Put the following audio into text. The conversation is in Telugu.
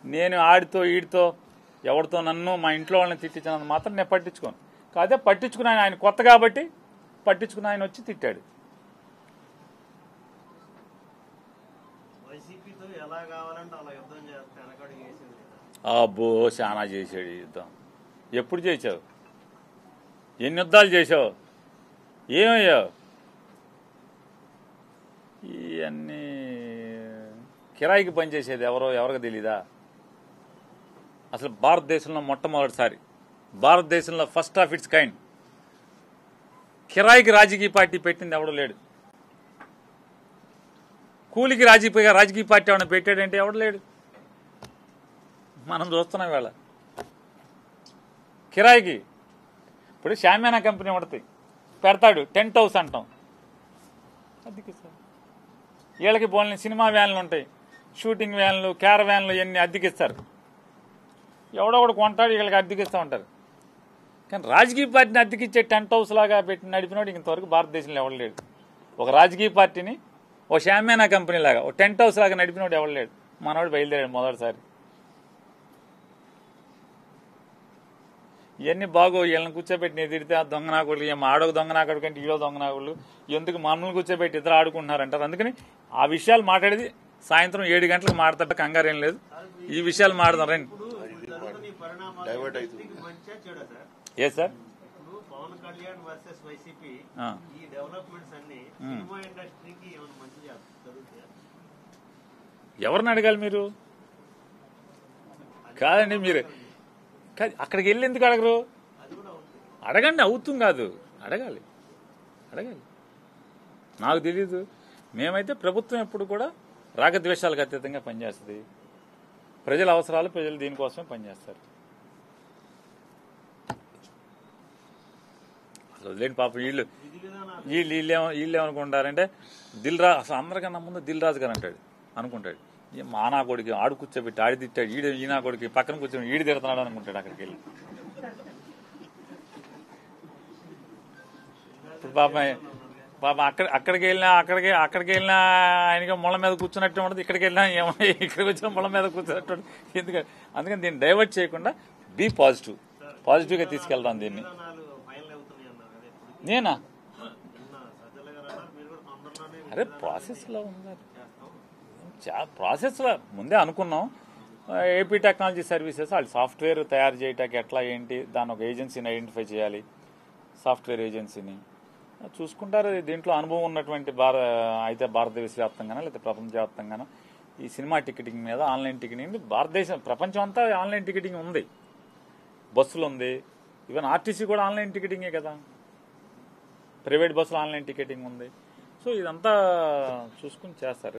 నేను ఆడితో ఈడితో ఎవరితో నన్ను మా ఇంట్లో వాళ్ళని తిట్టించినంత మాత్రం నేను పట్టించుకోను కాదే పట్టించుకుని ఆయన ఆయన కొత్త కాబట్టి పట్టించుకుని ఆయన వచ్చి తిట్టాడు వైసీపీతో ఎలా కావాలంటే అలా యుద్ధం చేస్తే వెనకడుగు వేసింది కదా. అబ్బో చాలా చేశాడు ఈ యుద్ధం ఎప్పుడు చేసావు ఎన్ని యుద్ధాలు చేసావు ఏమయ్యావు ఇవన్నీ కిరాయికి పనిచేసేది ఎవరో ఎవరికి తెలీదా అసలు భారతదేశంలో మొట్టమొదటిసారి భారతదేశంలో ఫస్ట్ ఆఫ్ ఇట్స్ కైండ్ కిరాయికి రాజకీయ పార్టీ పెట్టింది ఎవడో లేడు కూలికి రాజకీయ రాజకీయ పార్టీ ఏమైనా పెట్టాడంటే ఎవడు లేడు మనం చూస్తున్నాం వేళ కిరాయికి ఇప్పుడు షామ్యానా కంపెనీ పడుతుంది పెడతాడు టెంట్ హౌస్ అంటాం అద్దెకి సార్ వీళ్ళకి పోలిన సినిమా వ్యాన్లు ఉంటాయి షూటింగ్ వ్యాన్లు క్యార వ్యాన్లు ఇవన్నీ అద్దెకిస్తారు ఎవడో ఒకడు కొంటాడు వీళ్ళకి అద్దెకిస్తూ ఉంటారు కానీ రాజకీయ పార్టీని అద్దెకిచ్చే టెంట్ హౌస్ లాగా పెట్టి నడిపినోడు ఇంతవరకు భారతదేశంలో ఎవడు లేడు ఒక రాజకీయ పార్టీని ఓ షామ్యానా కంపెనీ లాగా ఓ టెంట్ హౌస్ లాగా నడిపినోడు ఎవడు లేడు మనవాడు బయలుదేరాడు మొదటిసారి ఇవన్నీ బాగో వీళ్ళని కూర్చోబెట్టి నేను తిడితే ఆ దొంగ నాకుళ్ళు ఏం ఆడొక దొంగ నాకుడు కంటే ఈడో దొంగ నాకుళ్ళు ఎందుకు మనల్ని కూర్చోబెట్టి ఇద్దరు ఆడుకుంటున్నారు అంటారు అందుకని ఆ విషయాలు మాట్లాడేది సాయంత్రం ఏడు గంటలకు మాడతాట కంగారు ఏం లేదు ఈ విషయాలు మాడదాం రండి ఇప్పుడు ఇప్పుడు జరుగుతున్న ఈ పరిణామాలు డైవర్ట్ అవుతుంది. వ్యక్తికి మంచిగా చెడు సార్ ఏ సార్ ఇప్పుడు పవన్ కళ్యాణ్ వర్సెస్ వైసీపీ ఆ. ఈ డెవలప్మెంట్స్ అన్ని సినిమా ఇండస్ట్రీకి ఏమైనా మంచి జరుగుతాయా ఎవరిని అడగాలి మీరు కాదండి మీరు కాదు అక్కడికి వెళ్ళి ఎందుకు అడగరు అది కూడా ఉంది అడగండి అవుతుంది కాదు అడగాలి అడగాలి నాకు తెలీదు మేమైతే ప్రభుత్వం ఎప్పుడు కూడా రాగద్వేషాలకు అతీతంగా పనిచేస్తుంది ప్రజల అవసరాలు ప్రజలు దీనికోసమే పనిచేస్తారు అసలు వదిలేండి పాపం వీళ్ళు విధి విధానాలు వీళ్ళు వీళ్ళు ఏమ- వీళ్ళు ఏమనుకుంటారంటే దిల్ రా అసలు అందరికన్నా ముందు దిల్ రాజు గారు అంటాడు అనుకుంటాడు ఈ మా నా కొడుకు ఆడు కూర్చోబెట్టి ఆడి తిట్టాడు ఈడు ఈ నా కొడుకు పక్కన కూర్చొని ఈడు తిడుతున్నాడు అనుకుంటాడు అక్కడికి వెళ్ళి ఇప్పుడు పాపం పాపం అక్కడ అక్కడికి వెళ్ళినా అక్కడికి అక్కడికి వెళ్ళినా ఆయనకి ముళ్ళ మీద కూర్చున్నట్టు ఉండదు ఇక్కడికి వెళ్ళినా ఏమో ఇక్కడికి వచ్చిన ముళ్ళ మీద కూర్చున్నట్టు ఉండదు. ఎందుకంటే అందుకని దీన్ని డైవర్ట్ చేయకుండా బీ పాజిటివ్ పాజిటివ్గా తీసుకెళ్దాం దీన్ని విధానాలు ఫైనల్ అవుతున్నాయి అన్నారు కదా ఇప్పుడు నేనా నిన్న సజ్జల గారు అన్నారు మీరు కూడా తొందరలోనే అరే ప్రాసెస్లో ఉందా చేస్తాం చా ప్రాసెస్లో ముందే అనుకున్నాం ఆ, ఏపీ టెక్నాలజీ సర్వీసెస్ వాళ్ళు సాఫ్ట్వేర్ తయారు చేయటానికి ఎట్లా ఏంటి దాని ఒక ఏజెన్సీని ఐడెంటిఫై చేయాలి సాఫ్ట్వేర్ ఏజెన్సీని ఆ, చూసుకుంటారు దీంట్లో అనుభవం ఉన్నటువంటి భార అయితే భారతదేశ వ్యాప్తంగానో లేకపోతే ప్రపంచవ్యాప్తంగానో ఈ సినిమా టికెటింగ్ మీద ఆన్లైన్ టికెటింగ్ భారతదేశం ప్రపంచం అంతా ఆన్లైన్ టికెటింగ్ ఉంది బస్సులు ఉంది ఈవెన్ ఆర్టీసీ కూడా ఆన్లైన్ టికెటింగే కదా ప్రైవేట్ బస్సులు ఆన్లైన్ టికెటింగ్ ఉంది సో ఇదంతా చూసుకుని చేస్తారు